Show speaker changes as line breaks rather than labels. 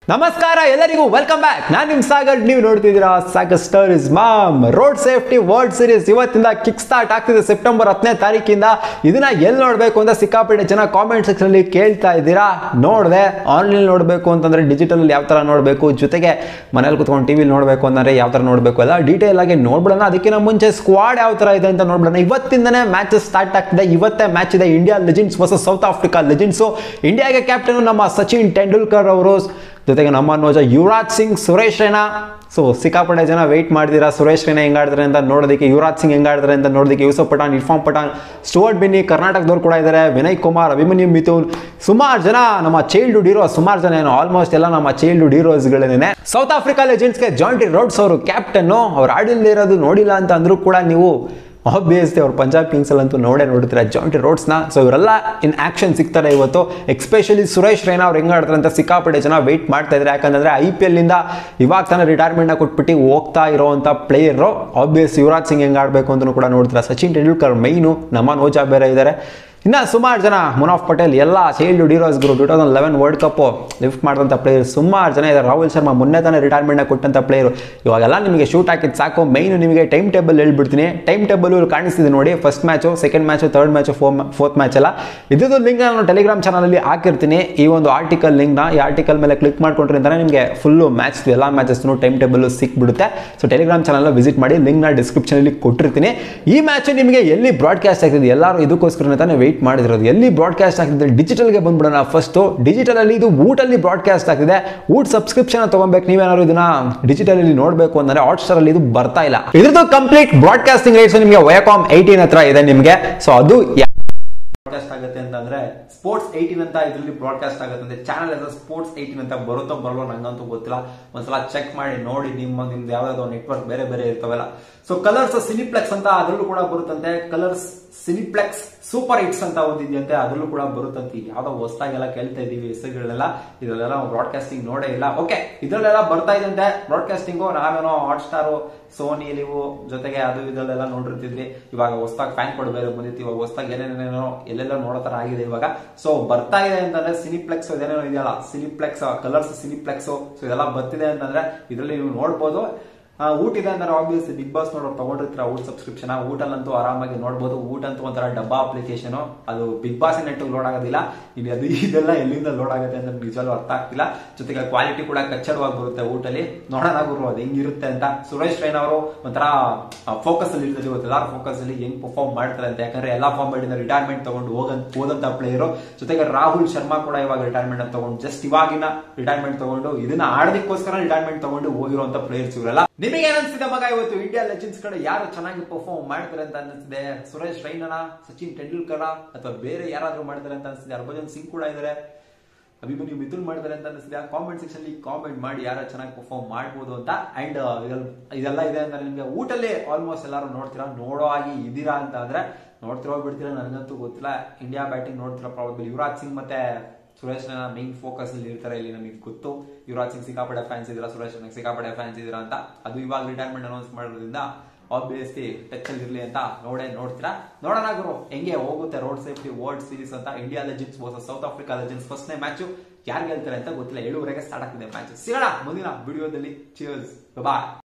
ನಮಸ್ಕಾರ ಎಲ್ಲರಿಗೂ welcome back ನಾನು ನಿಮ್ ಸಾಗರ್ ನೀವು ನೋಡ್ತಿದ್ದೀರಾ ಸಾಗರ್ ಸ್ಟಾರ್ ಇಸ್ ಮಾಮ್ ರೋಡ್ ಸೇಫ್ಟಿ ವರ್ಲ್ಡ್ ಸೀರೀಸ್ ಇವತ್ತಿಂದ ಕಿಕ್ ಸ್ಟಾರ್ಟ್ ಆಗ್ತಿದೆ ಸೆಪ್ಟೆಂಬರ್ ಹತ್ತನೇ ತಾರೀಕಿಂದ ಇದನ್ನ ಎಲ್ಲಿ ನೋಡಬೇಕು ಅಂತ ಸಿಕ್ಕಾಪಟ್ಟೆ ಜನ ಕಾಮೆಂಟ್ ಸೆಕ್ಷನ್ ಅಲ್ಲಿ ಕೇಳ್ತಾ ಇದ್ದೀರಾ ನೋಡಿದೆ ಆನ್ಲೈನ್ ನೋಡಬೇಕು ಅಂತಂದ್ರೆ ಡಿಜಿಟಲ್ ಯಾವ ತರ ನೋಡಬೇಕು ಜೊತೆಗೆ ಮನೇಲಿ ಕುತ್ಕೊಂಡು ಟಿವಿಲಿ ನೋಡಬೇಕು ಅಂತಂದ್ರೆ ಯಾವ ತರ ನೋಡಬೇಕು ಎಲ್ಲ ಡೀಟೇಲ್ ಆಗಿ ನೋಡ್ಬಿಡೋಣ ಅದಕ್ಕಿಂತ ಮುಂಚೆ ಸ್ಕ್ವಾಡ್ ಯಾವ ತರ ಇದೆ ಅಂತ ನೋಡ್ಬಿಡೋಣ ಇವತ್ತಿಂದನೇ ಮ್ಯಾಚಸ್ ಸ್ಟಾರ್ಟ್ ಆಗ್ತಿದೆ ಇವತ್ತೇ ಮ್ಯಾಚ್ ಇದೆ India legends versus South Africa legends ಇಂಡಿಯಾಗೆ ಕ್ಯಾಪ್ಟನ್ ನಮ್ಮ ಸಚಿನ್ ಟೆಂಡೂಲ್ಕರ್ ಅವರು ಜೊತೆಗೆ ನಮ್ಮ ನೋಜ ಯುವರಾಜ್ ಸಿಂಗ್ ಸುರೇಶ್ ರೈನಾ ಸೊ ಸಿಕ್ಕಾಪಟ್ಟೆ ಜನ ವೆಯ್ಟ್ ಮಾಡ್ತೀರಾ ಸುರೇಶ್ ರೈನಾ ಹೆಂಗಾಡ್ತಾರೆ ಅಂತ ನೋಡೋದಕ್ಕೆ ಯುವರಾಜ್ ಸಿಂಗ್ ಹೆಂಗಾಡ್ತಾರೆ ಅಂತ ನೋಡೋದಕ್ಕೆ ಯೂಸಫ್ ಪಠಾಣ್ ಇರ್ಫಾನ್ ಪಠಾಣ್ ಸ್ಟುವರ್ಟ್ ಬಿನ್ನಿ ಕರ್ನಾಟಕದವ್ರು ಕೂಡ ಇದ್ದಾರೆ ವಿನಯ್ ಕುಮಾರ್ ಅಭಿಮನ್ಯು ಮಿಥುನ್ ಸುಮಾರು ಜನ ನಮ್ಮ ಚೈಲ್ಡ್ಹುಡ್ ಹೀರೋ ಸುಮಾರು ಜನ ಏನು ಆಲ್ಮೋಸ್ಟ್ ಎಲ್ಲ ನಮ್ಮ ಚೈಲ್ಡ್ಹುಡ್ ಹೀರೋಸ್ಗಳೇನೆ ಸೌತ್ ಆಫ್ರಿಕಾ ಲೆಜೆಂಡ್ಸ್ಗೆ ಜಾಂಟಿ ರೋಡ್ಸ್ ಅವರು ಕ್ಯಾಪ್ಟನ್ನು ಅವ್ರು ಆಡಿಲ್ದಿರೋದು ನೋಡಿಲ್ಲ ಅಂತ ಅಂದ್ರೂ ಕೂಡ ನೀವು ಆಬ್ವಿಯಸ್ಲಿ ಅವ್ರು ಪಂಜಾಬ್ ಕಿಂಗ್ಸ್ ಅಲ್ಲಂತೂ ನೋಡೇ ನೋಡ್ತೀರಾ ಜಾಂಟಿ ರೋಡ್ಸ್ನ ಸೊ ಇವರೆಲ್ಲ ಇನ್ ಆಕ್ಷನ್ ಸಿಗ್ತಾರೆ ಇವತ್ತು ಎಕ್ಸ್ಪೆಷಲಿ ಸುರೇಶ್ ರೈನಾ ಅವ್ರು ಹೆಂಗ್ ಆಡ್ತಾರೆ ಅಂತ ಸಿಕ್ಕಾಪಟ್ಟೆ ಜನ ವೆಯ್ಟ್ ಮಾಡ್ತಾ ಇದ್ದಾರೆ ಯಾಕಂದ್ರೆ ಐ ಪಿ ಎಲ್ ಇಂದ ಇವಾಗ ತಾನೇ ರಿಟೈರ್ಮೆಂಟ್ನ ಕೊಟ್ಬಿಟ್ಟು ಹೋಗ್ತಾ ಇರೋವಂಥ ಪ್ಲೇಯರು ಆಬ್ವಿಯಸ್ ಯುವರಾಜ್ ಸಿಂಗ್ ಹೆಂಗ್ ಆಡಬೇಕು ಅಂತಲೂ ಕೂಡ ನೋಡ್ತೀರಾ ಸಚಿನ್ ತೆಂಡೂಲ್ಕರ್ ಮೈನು ನಮನ್ ಓಜಾ ಬೇರೆ ಇದ್ದಾರೆ ಇನ್ನು ಸುಮಾರು ಜನ ಮುನಾಫ್ ಪಟೇಲ್ ಎಲ್ಲ ಚೈಲ್ಡ್ಹುಡ್ ಹೀರೋಸ್ಗಳು two thousand eleven world cup lift ಮಾಡಿದಂಥ ಪ್ಲೇಯರ್ ಸುಮಾರು ಜನ ಇದ್ದಾರೆ ರಾಹುಲ್ ಶರ್ಮಾ ಮೊನ್ನೆ ತಾನೇ ರಿಟೈರ್ಮೆಂಟ್ನ ಕೊಟ್ಟಂಥ ಪ್ಲೇಯರು ಇವಾಗೆಲ್ಲ ನಿಮಗೆ ಶೂಟ್ ಹಾಕಿದ್ದು ಸಾಕು ಮೈನ್ ನಿಮಗೆ ಟೈಮ್ ಟೇಬಲ್ ಹೇಳ್ಬಿಡ್ತೀನಿ ಟೈಮ್ ಟೇಬಲ್ ಕಾಣಿಸ್ತಿದೆ ನೋಡಿ first match second match third match four fourth match ಎಲ್ಲ ಇದ್ದು ಲಿಂಕ್ ನಾನು ಟೆಲಿಗ್ರಾಮ್ ಚಾನಲಲ್ಲಿ ಹಾಕಿರ್ತೀನಿ ಈ ಒಂದು ಆರ್ಟಿಕಲ್ ಲಿಂಕ್ನ ಈ ಆರ್ಟಿಕಲ್ ಮೇಲೆ ಕ್ಲಿಕ್ ಮಾಡ್ಕೊಂಡ್ರೆ ಅಂತಾನೆ ನಿಮಗೆ ಫುಲ್ಲು ಮ್ಯಾಚ್ ಎಲ್ಲ ಮ್ಯಾಚಸ್ನು ಟೈಮ್ ಟೇಬಲ್ ಸಿಕ್ಬಿಡುತ್ತೆ ಸೊ ಟೆಲಿಗ್ರಾಮ್ ಚಾನಲ್ ವಿಸಿಟ್ ಮಾಡಿ ಲಿಂಕ್ನ ಡಿಸ್ಕ್ರಿಪ್ಷನಲ್ಲಿ ಕೊಟ್ಟಿರ್ತೀನಿ ಈ ಮ್ಯಾಚ್ ನಿಮಗೆ ಎಲ್ಲಿ ಬ್ರಾಡ್ಕಾಸ್ಟ್ ಆಗ್ತಿದೆ ಎಲ್ಲರೂ ಇದಕ್ಕೋಸ್ಕರ ತಾನೇ ವೆಯ್ಟ್ ಮಾಡಿದಿರೋದು ಎಲ್ಲಿ ಬ್ರಾಡ್ಕಾಸ್ಟ್ ಆಗ್ತಿದೆ ಡಿಜಿಟಲ್ಗೆ ಬಂದ್ಬಿಡೋಣ ಫಸ್ಟು ಡಿಜಿಟಲಲ್ಲಿ ಇದು ಊಟಲ್ಲಿ ಬ್ರಾಡ್ಕಾಸ್ಟ್ ಆಗ್ತಿದೆ ಊಟ ಸಬ್ಸ್ಕ್ರಿಪ್ಷನ್ ತಗೊಬೇಕು ನೀವೇನಾದ್ರು ಇದನ್ನ ಡಿಜಿಟಲ್ ಅಲ್ಲಿ ನೋಡಬೇಕು ಅಂದ್ರೆ ಹಾಟ್ಸ್ಟಾರ್ ಅಲ್ಲಿ ಇದು ಬರ್ತಾ ಇಲ್ಲ ಇದ್ರದ್ದು ಕಂಪ್ಲೀಟ್ ಬ್ರಾಡ್ಕಾಸ್ಟಿಂಗ್ ರೈಟ್ಸ್ ನಿಮಗೆ ವಯಕಾಮ್ ಏಯ್ಟೀನ್ ಹತ್ರ ಇದೆ ನಿಮಗೆ ಸೊ ಅದು ಬ್ರಾಡ್ಕಾಸ್ಟ್ ಆಗುತ್ತೆ ಅಂತಂದ್ರೆ ಸ್ಪೋರ್ಟ್ಸ್ ಏಯ್ಟೀನ್ ಅಂತ ಇದರಲ್ಲಿ ಬ್ರಾಡ್ಕಾಸ್ಟ್ ಆಗುತ್ತೆ ಅಂದ್ರೆ ಚಾನಲ್ ಹೆಸರು ಸ್ಪೋರ್ಟ್ಸ್ ಏಯ್ಟೀನ್ ಅಂತ ಬರುತ್ತೋ ಬರಲ್ಲ ನಂಗಂತೂ ಗೊತ್ತಿಲ್ಲ ಒಂದ್ಸಲ ಚೆಕ್ ಮಾಡಿ ನೋಡಿ ನಿಮ್ಮ ನಿಮ್ದು ಯಾವ್ದಾದ್ರು ನೆಟ್ವರ್ಕ್ ಬೇರೆ ಬೇರೆ ಇರ್ತಾವಲ್ಲ ಸೊ ಕಲರ್ಸ್ ಸಿನಿಪ್ಲೆಕ್ಸ್ ಅಂತ ಅದರಲ್ಲೂ ಕೂಡ ಬರುತ್ತಂತೆ ಕಲರ್ಸ್ ಸಿನಿಪ್ಲೆಕ್ಸ್ ಸೂಪರ್ ಹಿಟ್ಸ್ ಅಂತ ಒಂದಿದೆಯಂತೆ ಅದರಲ್ಲೂ ಕೂಡ ಬರುತ್ತಂತೆ ಯಾವ್ದೋ ಹೊಸದಾಗೆಲ್ಲ ಕೇಳ್ತಾ ಇದೀವಿ ಹೆಸರುಗಳೆಲ್ಲ ಇದರಲ್ಲೆಲ್ಲ ಬ್ರಾಡ್ಕಾಸ್ಟಿಂಗ್ ನೋಡೇ ಇಲ್ಲ ಓಕೆ ಇದರಲ್ಲೆಲ್ಲ ಬರ್ತಾ ಇದಂತೆ ಬ್ರಾಡ್ಕಾಸ್ಟಿಂಗು ನಾವೇನೋ ಹಾಟ್ ಸ್ಟಾರು ಸೋನಿ ಲಿವು ಜೊತೆಗೆ ಅದು ಇದರಲ್ಲೆಲ್ಲ ನೋಡಿರ್ತಿದ್ವಿ ಇವಾಗ ಹೊಸದಾಗಿ ಫ್ಯಾನ್ ಕೊಡ್ ಬೇರೆ ಬಂದಿತ್ತು ಇವಾಗ ಹೊಸದಾಗಿ ಏನೇನೇನೋ ಎಲ್ಲೆಲ್ಲ ನೋಡೋ ತರ ಆಗಿದೆ ಇವಾಗ ಸೊ ಬರ್ತಾ ಇದೆ ಅಂತಂದ್ರೆ ಸಿನಿಪ್ಲೆಕ್ಸ್ ಇದೇನೋ ಇದೆಯಲ್ಲ ಸಿನಿಪ್ಲೆಕ್ಸ್ ಕಲರ್ಸ್ ಸಿನಿಪ್ಲೆಕ್ಸ್ ಸೊ ಇದೆಲ್ಲ ಬರ್ತಿದೆ ಅಂತಂದ್ರೆ ಇದರಲ್ಲಿ ನೀವು ನೋಡ್ಬೋದು ಆ, ಊಟ ಇದೆ ಅಂದ್ರೆ ಆಬ್ವಿಯಸ್ ಬಿಗ್ ಬಾಸ್ ನೋಡೋರು ತಗೊಂಡಿರ್ತೀರ ಊಟ ಸಬ್ಸ್ಕ್ರಿಪ್ಷನ್ ಊಟಲ್ಲಂತೂ ಆರಾಮಾಗಿ ನೋಡ್ಬೋದು ಊಟ ಅಂತೂ ಒಂಥರ ಡಬ್ಬಾ ಅಪ್ಲಿಕೇಶನ್ ಅದು ಬಿಗ್ ಬಾಸ್ ನೆಟ್ ಲೋಡ್ ಆಗೋದಿಲ್ಲ ಇನ್ನು ಅದು ಇದೆಲ್ಲ ಎಲ್ಲಿಂದ ಲೋಡ್ ಆಗುತ್ತೆ ಅಂತ ನಿಜವಲ್ಲೂ ಅರ್ಥ ಆಗ್ತಿಲ್ಲ ಜೊತೆಗೆ ಕ್ವಾಲಿಟಿ ಕೂಡ ಕಚ್ಚಡವಾಗಿ ಬರುತ್ತೆ ಊಟಲ್ಲಿ ನೋಡೋಣ ಗುರು ಅದು ಹೆಂಗಿರುತ್ತೆ ಅಂತ ಸುರೇಶ್ ರೈನ್ ಅವರು ಒಂಥರ ಫೋಕಸ್ ಅಲ್ಲಿ ಇರ್ತಾರೆ ಇವತ್ತು ಎಲ್ಲಾರು ಫೋಕಸ್ ಅಲ್ಲಿ ಹೆಂಗ್ ಪರ್ಫಾರ್ಮ್ ಮಾಡ್ತಾರೆ ಅಂತ ಯಾಕಂದ್ರೆ ಎಲ್ಲಾ ಫಾರ್ಮ್ ರಿಟೈರ್ಮೆಂಟ್ ತಗೊಂಡು ಹೋಗಂತ ಹೋದಂತ ಪ್ಲೇಯರು ಜೊತೆಗೆ ರಾಹುಲ್ ಶರ್ಮಾ ಕೂಡ ಇವಾಗ ರಿಟೈರ್ಮೆಂಟ್ ಅಂತ ತಗೊಂಡು ಜಸ್ಟ್ ಇವಾಗಿನ ರಿಟೈರ್ಮೆಂಟ್ ತಗೊಂಡು ಇದನ್ನ ಆಡೋದಕ್ಕೋಸ್ಕರ ರಿಟೈರ್ಮೆಂಟ್ ತಗೊಂಡು ಹೋಗಿರುವಂತ ಪ್ಲೇಯರ್ಸ್ ಇವರೆಲ್ಲ ನಿಮಗೆ ಏನಿಸ್ತಿದೆ ಮಗ ಇವತ್ತು ಇಂಡಿಯಾ ಲೆಜೆಂಡ್ಸ್ ಕಡೆ ಯಾರು ಚೆನ್ನಾಗಿ ಪರ್ಫಾರ್ಮ್ ಮಾಡ್ತಾರೆ ಅಂತ ಅನಿಸ್ತಿದೆ ಸುರೇಶ್ ರೈನನ ಸಚಿನ್ ತೆಂಡೂಲ್ಕರ ಅಥವಾ ಬೇರೆ ಯಾರಾದ್ರೂ ಮಾಡ್ತಾರೆ ಅಂತ ಅನಿಸ್ತಿದೆ ಹರ್ಭಜನ್ ಸಿಂಗ್ ಕೂಡ ಇದ್ದಾರೆ ಅಭಿಮನ್ಯು ಮಿಥುನ್ ಮಾಡಿದ್ದಾರೆ ಅಂತ ಅನಿಸ್ತಿದೆ ಕಾಮೆಂಟ್ ಸೆಕ್ಷನ್ ಅಲ್ಲಿ ಕಾಮೆಂಟ್ ಮಾಡಿ ಯಾರು ಚೆನ್ನಾಗಿ ಪರ್ಫಾರ್ಮ್ ಮಾಡ್ಬೋದು ಅಂತ ಅಂಡ್ ಇದೆಲ್ಲ ಇದೆ ಅಂತ ನಿಮ್ಗೆ ಊಟಲ್ಲಿ ಆಲ್ಮೋಸ್ಟ್ ಎಲ್ಲರೂ ನೋಡ್ತೀರಾ ನೋಡೋ ಆಗಿ ಇದೀರಾ ಅಂತ ಅಂದ್ರೆ ನೋಡ್ತಿರೋ ಬಿಡ್ತೀರಾ ನನಗಂತೂ ಗೊತ್ತಿಲ್ಲ ಇಂಡಿಯಾ ಬ್ಯಾಟಿಂಗ್ ನೋಡ್ತೀರಾ ಪ್ರಾಬಲ್ ಯುವರಾಜ್ ಸಿಂಗ್ ಮತ್ತೆ ಸುರೇಶ್ ರೈನಾ ಮೈನ್ ಫೋಕಸ್ ಅಲ್ಲಿ ಇರ್ತಾರೆ ಇಲ್ಲಿ ನಮಗೆ ಗೊತ್ತು ಯುವರಾಜ್ ಸಿಂಗ್ ಸಿಕ್ಕಾಪಡೆ ಫ್ಯಾನ್ಸ್ ಇದ್ದೀರಾ ಸುರೇಶ್ ರೈನಾ ಸಿಕ್ಕಾಪಡೆ ಫ್ಯಾನ್ಸ್ ಇದ್ದೀರಾ ಅಂತ ಅದು ಇವಾಗ ರಿಟೈರ್ಮೆಂಟ್ ಅನೌನ್ಸ್ ಮಾಡೋದ್ರಿಂದ ಆಬ್ವಿಯಸ್ಲಿ ಟಚ್ ಅಲ್ಲಿ ಇರ್ಲಿ ಅಂತ ನೋಡೇ ನೋಡ್ತೀರಾ ನೋಡೋಣ ಗುರು ಹೆಂಗೆ ಹೋಗುತ್ತೆ ರೋಡ್ ಸೇಫ್ಟಿ ವರ್ಲ್ಡ್ ಸೀರೀಸ್ ಅಂತ India legends versus South Africa legends ಫಸ್ಟ್ನೇ ಮ್ಯಾಚು ಯಾರು ಗೆಲ್ತಾರೆ ಅಂತ ಗೊತ್ತಿಲ್ಲ ಏಳುವರೆಗೆ ಸ್ಟಾರ್ಟ್ ಆಗ್ತಿದೆ ಮ್ಯಾಚ್ ಸಿಗೋಣ ಮುಂದಿನ ವಿಡಿಯೋದಲ್ಲಿ ಚಿಯರ್ಸ್ ಬಾಯ್